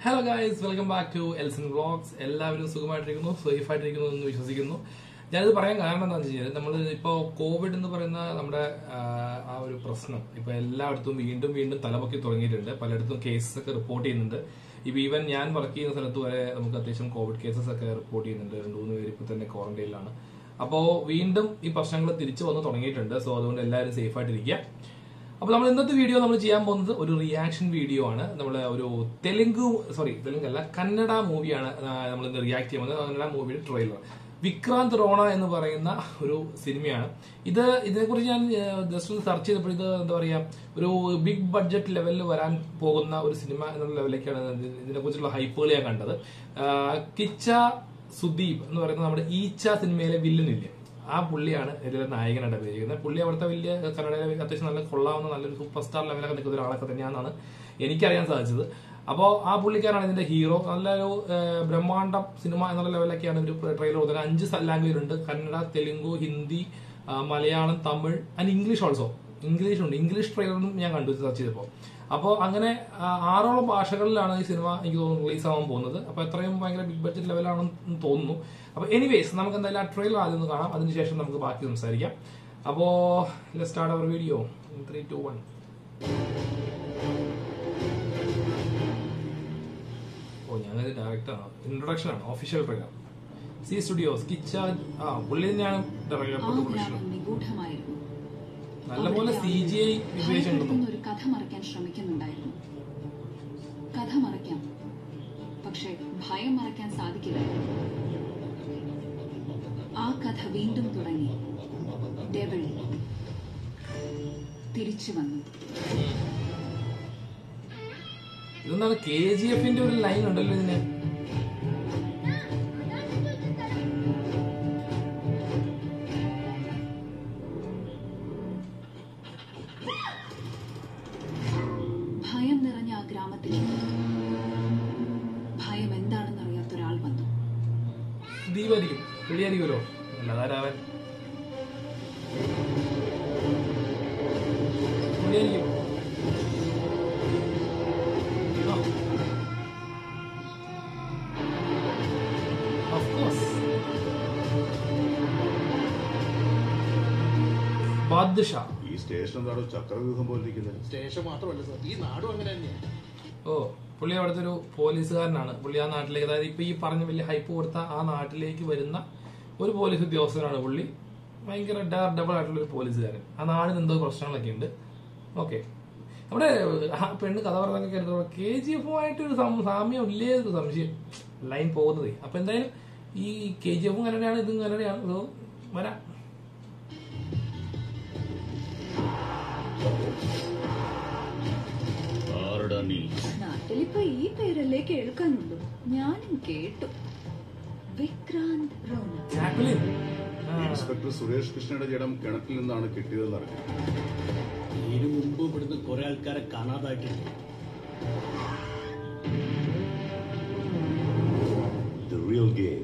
Hello guys welcome back to Elson vlogs എല്ലാവരും സുഖമായിട്ടിരിക്കുന്നു safe ആയിട്ടിരിക്കുന്നു എന്ന് വിശ്വസിക്കുന്നു ഞാനിത് പറയാൻ കാരണം എന്താണെന്ന് വെച്ച് കഴിഞ്ഞാൽ നമ്മൾ ഇപ്പോൾ കോവിഡ് എന്ന് പറയുന്ന നമ്മുടെ ആ, ആ ഒരു പ്രശ്നം ഇപ്പൊ എല്ലായിടത്തും വീണ്ടും വീണ്ടും തലപൊക്കി തുടങ്ങിയിട്ടുണ്ട് പലയിടത്തും കേസസ് ഒക്കെ റിപ്പോർട്ട് ചെയ്യുന്നുണ്ട് ഇപ്പൊ ഈവൻ ഞാൻ വർക്ക് ചെയ്യുന്ന സ്ഥലത്ത് വരെ നമുക്ക് അത്യാവശ്യം കോവിഡ് കേസസ് ഒക്കെ റിപ്പോർട്ട് ചെയ്യുന്നുണ്ട് രണ്ടു മൂന്ന് പേര് ഇപ്പൊ തന്നെ ക്വാറന്റൈനിലാണ് അപ്പോൾ വീണ്ടും ഈ പ്രശ്നങ്ങൾ തിരിച്ചു വന്ന് തുടങ്ങിയിട്ടുണ്ട് സോ അതുകൊണ്ട് എല്ലാവരും സേഫ് ആയിട്ടിരിക്കുക അപ്പൊ നമ്മൾ ഇന്നത്തെ വീഡിയോ നമ്മൾ ചെയ്യാൻ പോകുന്നത് ഒരു റിയാക്ഷൻ വീഡിയോ ആണ് നമ്മൾ ഒരു തെലുങ്ക് സോറി തെലുങ്ക് അല്ല കന്നഡ മൂവിയാണ് നമ്മൾ ഇന്ന് റിയാക്ട് ചെയ്യുന്നത് കന്നഡ മൂവിയുടെ ട്രെയിലർ വിക്രാന്ത് റോണ എന്ന് പറയുന്ന ഒരു സിനിമയാണ് ഇത് ഇതിനെക്കുറിച്ച് ഞാൻ ജസ്റ്റ് ഒന്ന് സെർച്ച് ചെയ്തപ്പോൾ ഇത് എന്താ പറയാ ഒരു ബിഗ് ബഡ്ജറ്റ് ലെവലിൽ വരാൻ പോകുന്ന ഒരു സിനിമ എന്നുള്ള ലെവലിലേക്കാണ് ഇതിനെക്കുറിച്ചുള്ള ഹൈപ്പുകൾ ഞാൻ കണ്ടത് ആ, കിച്ച സുദീപ് എന്ന് പറയുന്ന നമ്മുടെ ഈച്ച സിനിമയിലെ വില്ലനില്ലേ ആ പുള്ളിയാണ് ഇതിലെ നായകനായിട്ട് അഭിനയിക്കുന്നത് പുള്ളി അവിടുത്തെ വലിയ കന്നഡയിലെ അത്യാവശ്യം നല്ല കൊള്ളാവുന്ന നല്ലൊരു സൂപ്പർ സ്റ്റാർ ലെവലൊക്കെ നിൽക്കുന്ന ഒരാളൊക്കെ തന്നെയാണെന്നാണ് എനിക്കറിയാൻ സാധിച്ചത് അപ്പോൾ ആ പുള്ളിക്കാരാണ് ഇതിന്റെ ഹീറോ നല്ലൊരു ഏഹ്, ബ്രഹ്മാണ്ഡം സിനിമ എന്നുള്ള ലെവലൊക്കെയാണ് ഒരു ട്രെയിലർ കൊടുത്തത് അഞ്ച് ലാംഗ്വേജ് ഉണ്ട് കന്നഡ തെലുങ്കു ഹിന്ദി ആ, Malayalam Tamil and English also English ഉണ്ട് ഇംഗ്ലീഷ് ട്രെയിലറും ഞാൻ കണ്ടു സെർച്ച് ചെയ്തപ്പോൾ അപ്പോൾ അങ്ങനെ ആ, ആറോളം ഭാഷകളിലാണ് ഈ സിനിമ എനിക്ക് തോന്നുന്നു റിലീസ് ആവാൻ പോകുന്നത് അപ്പോൾ എത്രയും ഭയങ്കര ബിഗ് ബഡ്ജറ്റ് ലെവലാണെന്ന് തോന്നുന്നു അപ്പോൾ എനിവേസ് നമുക്ക് എന്തായാലും ആ ട്രെയിലർ ആദ്യം ഒന്ന് കാണാം അതിനുശേഷം നമുക്ക് ബാക്കി സംസാരിക്കാം അപ്പോൾ start our video three two one oh ഞാനത് ഡയറക്ടറാണ് ഇൻട്രൊഡക്ഷൻ ആണ് official trailer C studios Kichcha ആ പുള്ളി തന്നെയാണ് ആ ഡയറക്ടർ പ്രൊഡക്ഷൻ ഗ്രാമം നിഗൂഢമായിരുന്നു നല്ലപോലെ സി ജി ഐ വിവേചനം ഭയപ്പെടുത്തുന്ന ഒരു കഥ മറയ്ക്കാൻ ശ്രമിക്കുന്നുണ്ടായിരുന്നു കഥ മറയ്ക്കാം പക്ഷെ ഭയം മറയ്ക്കാൻ സാധിക്കില്ല ആ കഥ വീണ്ടും തുടങ്ങി ഡെവിൾ തിരിച്ചു വന്നു ഇതെന്താണ് കെ ജി എഫിന്റെ ഒരു ലൈൻ ഉണ്ടല്ലോ ഇതിന് ഭയം നിറഞ്ഞ ആ ഗ്രാമത്തിലേക്ക് ഭയം എന്താണെന്ന് അറിയാത്ത ഒരാൾ വന്നു ദീപായിരിക്കും വെളിയായിരിക്കുമല്ലോ അല്ലാതാരാവൻ പുള്ളിയായിരിക്കും ആ. Of course. ബാദ്ഷാ ഈ സ്റ്റേഷൻ എന്താണോ ചക്രവ്യൂഹം പോലെ ഇരിക്കുന്നത് സ്റ്റേഷൻ മാത്രമല്ല സാർ ഈ നാടും അങ്ങനെ തന്നെയാണ് ഓ പുള്ളി അവിടുത്തെ ഒരു പോലീസുകാരനാണ് പുള്ളി ആ നാട്ടിലേക്ക് അതായത് ഇപ്പൊ ഈ പറഞ്ഞ വലിയ ഹൈപ്പ് കൊടുത്ത ആ നാട്ടിലേക്ക് വരുന്ന ഒരു പോലീസ് ഉദ്യോഗസ്ഥനാണ് പുള്ളി ഭയങ്കര ഡർ ഡബിൾ ആയിട്ടുള്ള ഒരു പോലീസുകാരൻ ആ നാടിന് എന്തോ പ്രശ്നങ്ങളൊക്കെ ഉണ്ട് ഓക്കെ നമ്മുടെ ആ പെണ്ണ് കഥ പറഞ്ഞൊക്കെ കേട്ടോ കെ ജി എഫുമായിട്ട് ഒരു സം- സാമ്യം ഇല്ലേ ഒരു സംശയം ലൈൻ പോകുന്നത് അപ്പൊ എന്തായാലും ഈ കെ ജി എഫും കന്നഡയാണ് ഇതും കന്നഡയാണ് ഇത് വരാം ആരടാ നീ നാട്ടിലിപ്പോ ഈ പേരല്ലേ കേൾക്കാനുള്ളൂ ഞാനും കേട്ടു വിക്രാന്ത് റോണ ജാക്വലിൻ ആ, ഇൻസ്പെക്ടർ സുരേഷ് കൃഷ്ണയുടെ ജഡം കിണറ്റിൽ നിന്നാണ് കിട്ടിയതെന്ന് അറിഞ്ഞു ഇതിനു മുമ്പ് ഇവിടുന്ന് കുറെ ആൾക്കാരെ കാണാതായിട്ടുണ്ട് The real game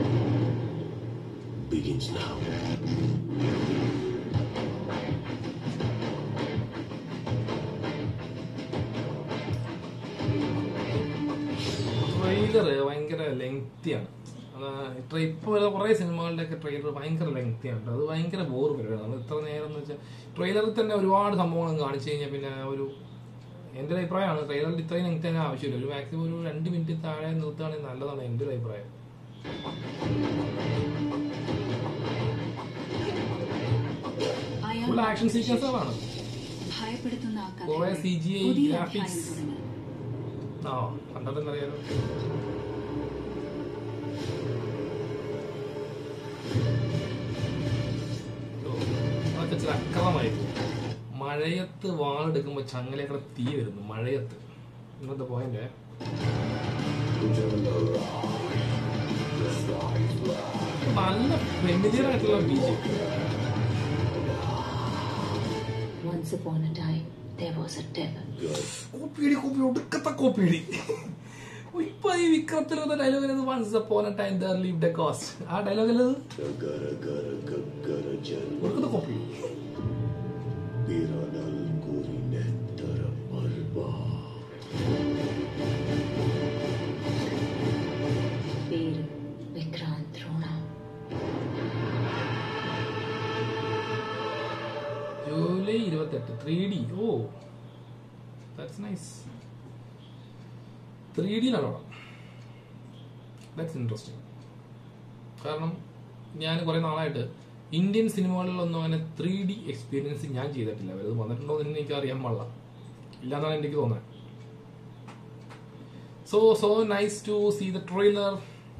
begins now. Trailer ഭയങ്കര ലെങ്തിയാണ് ഇപ്പൊ വരുന്ന കുറെ സിനിമകളുടെ ഒക്കെ ട്രെയിലർ ഭയങ്കര ലെങ്തിയാണ് അത് ഭയങ്കര ബോർ പരിപാടിയാണ് നമ്മൾ ഇത്ര നേരം എന്ന് വെച്ചാൽ ട്രെയിലറിൽ തന്നെ ഒരുപാട് സംഭവങ്ങൾ കാണിച്ചു കഴിഞ്ഞാൽ പിന്നെ ഒരു എന്റെ ഒരു അഭിപ്രായമാണ് ട്രെയിലറിൽ ഇത്രയും ലെങ്ത് തന്നെ ആവശ്യമില്ല ഒരു മാക്സിമം ഒരു രണ്ട് മിനിറ്റ് താഴെ നിർത്തുകയാണെങ്കിൽ നല്ലതാണ് എന്റെ ഒരു അഭിപ്രായം അയാൾ ഫുൾ ആക്ഷൻ സീക്വൻസുകളാണ് ഭയപ്പെടുത്തുന്ന ആ കഥ കുറെ CGI പുതിയ graphics. അധ്യായം തുടങ്ങി ആ കണ്ടാൽ തന്നെ അറിയാലോ ഓ, അതൊക്കെ ഇച്ചിരി അക്രമമായിരുന്നു മഴയത്ത് വാളെടുക്കുമ്പോ ചങ്ങലേക്കൂടെ തീ വരുന്നു മഴയത്ത് ഇന്നത്തെ പോയിന്റ് നല്ല ഫെമിലിയർ ആയിട്ടുള്ള ബീജം Once upon a time, there was a devil. കോപ്പിയടി കോപ്പി ഒടുക്കത്തെ കോപ്പിയടി ഇപ്പൊ ഈ വിക്രത്തിൽ വന്ന dialogue once upon a time there lived the ghost ആ dialogue Gagara gara gagara jan ഒടുക്കത്തെ copy piranal kuri nettara parva. July ഇരുപത്തെട്ട് three D oh that's nice three ഡിയിലാണ് പടം ദാറ്റ്സ് ഇൻട്രസ്റ്റിംഗ് കാരണം ഞാൻ കുറെ നാളായിട്ട് ഇന്ത്യൻ സിനിമകളിലൊന്നും അങ്ങനെ ത്രീ ഡി എക്സ്പീരിയൻസ് ഞാൻ ചെയ്തിട്ടില്ല അത് വന്നിട്ടുണ്ടോ എന്ന് എനിക്ക് അറിയാൻ പാടില്ല ഇല്ലാന്നാണ് എനിക്ക് തോന്നുന്നത് so so nice to see the trailer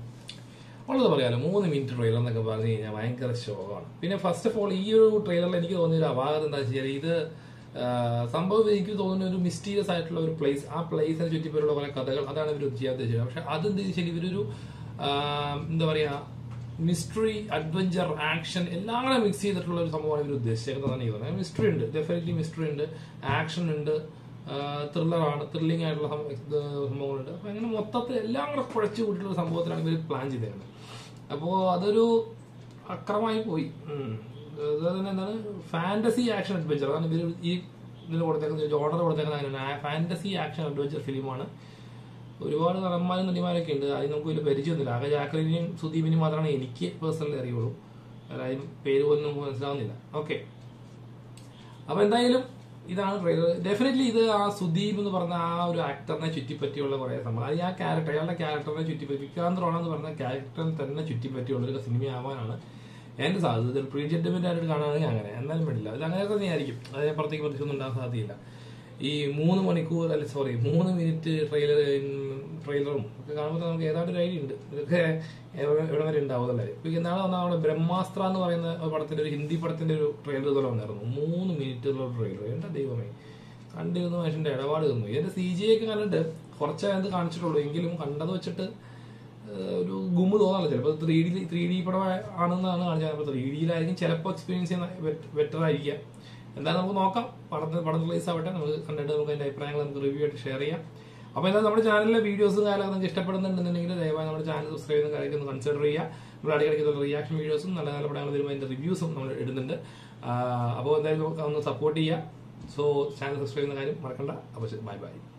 ഉള്ളത് പറയാലോ മൂന്ന് മിനിറ്റ് ട്രെയിലർ എന്നൊക്കെ പറഞ്ഞു കഴിഞ്ഞാൽ ഭയങ്കര ശോകമാണ് പിന്നെ ഫസ്റ്റ് ഓഫ് ഓൾ ഈ ഒരു ട്രെയിലറിൽ എനിക്ക് തോന്നിയ ഒരു അപാകത എന്താ വെച്ചാൽ ഇത് ആ, സംഭവം എനിക്ക് തോന്നുന്ന ഒരു മിസ്റ്റീരിയസ് ആയിട്ടുള്ള ഒരു പ്ലേസ് ആ പ്ലേസിനെ ചുറ്റിപ്പറ്റിയുള്ള കുറെ കഥകൾ അതാണ് ഇവർ ചെയ്യാൻ ഉദ്ദേശിച്ചത് പക്ഷെ അതെന്ത് വെച്ചാൽ ഇവരൊരു ആ, എന്താ പറയാ മിസ്റ്ററി അഡ്വഞ്ചർ ആക്ഷൻ എല്ലാം കൂടെ മിക്സ് ചെയ്തിട്ടുള്ള ഒരു സംഭവമാണ് ഇവർ ഉദ്ദേശിച്ചേക്കുന്നതാണ് എനിക്ക് തോന്നുന്നത് മിസ്റ്ററി ഉണ്ട് ഡെഫിനറ്റ്ലി മിസ്റ്ററി ഉണ്ട് ആക്ഷൻ ഉണ്ട് ത്രില്ലറാണ് ത്രില്ലിംഗ് ആയിട്ടുള്ള സം- ഇത് സംഭവങ്ങളുണ്ട് അപ്പൊ അങ്ങനെ മൊത്തത്തിൽ എല്ലാം കൂടെ കുഴച്ചു കൂട്ടിയുള്ള ഒരു സംഭവത്തിലാണ് ഇവർ പ്ലാൻ ചെയ്തേക്കുന്നത് അപ്പോൾ അതൊരു അക്രമമായി പോയി ഉം. അതുപോലെ തന്നെ എന്താണ് ഫാന്റസി ആക്ഷൻ അഡ്വഞ്ചർ അതാണ് ഇവർ ഈ ഇതിന് കൊടുത്തേക്കുന്ന ജോർഡർ കൊടുത്തേക്കുന്ന അങ്ങനെ ഫാന്റസി ആക്ഷൻ അഡ്വഞ്ചർ ഫിലിമാണ് ഒരുപാട് നടന്മാരും നടിമാരൊക്കെ ഉണ്ട് അതിന് നമുക്ക് വലിയ പരിചയമൊന്നുമില്ല ആകെ ജാക്രീനെയും സുദീപിനെയും മാത്രമാണ് എനിക്ക് പേഴ്സണലി അറിയുള്ളൂ അതായത് പേര് പോലും മനസ്സിലാവുന്നില്ല ഓക്കെ അപ്പൊ എന്തായാലും ഇതാണ് ട്രെയിലർ ഡെഫിനറ്റ്ലി ഇത് ആ സുദീപ് എന്ന് പറഞ്ഞ ആ ഒരു ആക്ടറിനെ ചുറ്റിപ്പറ്റിയുള്ള കുറെ സംഭവം അത് ആ ക്യാരക്ടർ അയാളുടെ ക്യാരക്ടറിനെ ചുറ്റിപ്പറ്റി വിക്രാന്ത് റോണ എന്ന് പറഞ്ഞ ക്യാരക്ടറിനെ തന്നെ ചുറ്റിപ്പറ്റിയുള്ള ഒരു സിനിമയാവാനാണ് എന്റെ സാധ്യത പ്രീ ജഡ്ജ്മെന്റ് ആയിട്ട് കാണുകയാണെങ്കിൽ അങ്ങനെ എന്നാലും വേണ്ടില്ല അത് അങ്ങനെ തന്നെ ആയിരിക്കും അതിനപ്പുറത്തേക്ക് പ്രത്യേകിച്ചൊന്നും ഉണ്ടാകാൻ സാധ്യതയില്ല ഈ മൂന്ന് മണിക്കൂർ അല്ല സോറി മൂന്ന് മിനിറ്റ് ട്രെയിലർ ട്രെയിലറും ഒക്കെ കാണുമ്പോൾ നമുക്ക് ഏതാണ്ട് ഒരു ഐഡിയ ഉണ്ട് ഇതൊക്കെ എവിടെ എവിടെ വരെ ഉണ്ടാവും അല്ലേ ഇപ്പൊ ഇന്നാളെ വന്ന നമ്മുടെ ബ്രഹ്മാസ്ത്ര എന്ന് പറയുന്ന ഒരു പടത്തിന്റെ ഒരു ഹിന്ദി പടത്തിന്റെ ഒരു ട്രെയിലർ ഇതുപോലെ വന്നായിരുന്നു മൂന്ന് മിനിറ്റുള്ള ട്രെയിലർ എന്റെ ദൈവമേ കണ്ടിരുന്ന മനുഷ്യന്റെ ഇടപാട് തന്നു ഇതിന്റെ സി ജി ഒക്കെ കണ്ടിട്ട് കുറച്ചേ അത് കാണിച്ചിട്ടുള്ളൂ എങ്കിലും കണ്ടത് വെച്ചിട്ട് ഏഹ് ഒരു ഗുമ്മ് തോന്നാറില്ല ചിലപ്പോൾ ത്രീ ഡി ത്രീ ഡി പടം ആണെന്നാണ് കാണിച്ചത് അപ്പോൾ ത്രീ ഡിയിലായിരിക്കും ചിലപ്പോൾ എക്സ്പീരിയൻസ് ചെയ്യുന്ന ബെറ്റർ ആയിരിക്കാം എന്തായാലും നമുക്ക് നോക്കാം പടത്തിന് പടം റിലീസ് ആവട്ടെ നമുക്ക് കണ്ടിട്ട് നമുക്ക് അതിന്റെ അഭിപ്രായങ്ങൾ നമുക്ക് റിവ്യൂ ആയിട്ട് ഷെയർ ചെയ്യാം അപ്പോൾ എന്തായാലും നമ്മുടെ ചാനലിലെ വീഡിയോസും കാര്യങ്ങളൊക്കെ നിങ്ങൾക്ക് ഇഷ്ടപ്പെടുന്നുണ്ടെന്നുണ്ടെങ്കിൽ ദയവായി നമ്മുടെ ചാനൽ സബ്സ്ക്രൈബ് ചെയ്യുന്ന കാര്യമൊക്കെ ഒന്ന് കൺസിഡർ ചെയ്യുക നമ്മൾ ഇടയ്ക്കിടയ്ക്ക് റിയാക്ഷൻ വീഡിയോസും നല്ല നല്ല പടങ്ങൾ വരുമ്പോൾ അതിന്റെ റിവ്യൂസും നമ്മൾ ഇടുന്നുണ്ട് അപ്പോൾ എന്തായാലും നമുക്ക് ഒന്ന് സപ്പോർട്ട് ചെയ്യുക സോ ചാനൽ സബ്സ്ക്രൈബ് ചെയ്യുന്ന കാര്യം മറക്കണ്ട അപ്പോൾ ബൈ ബൈ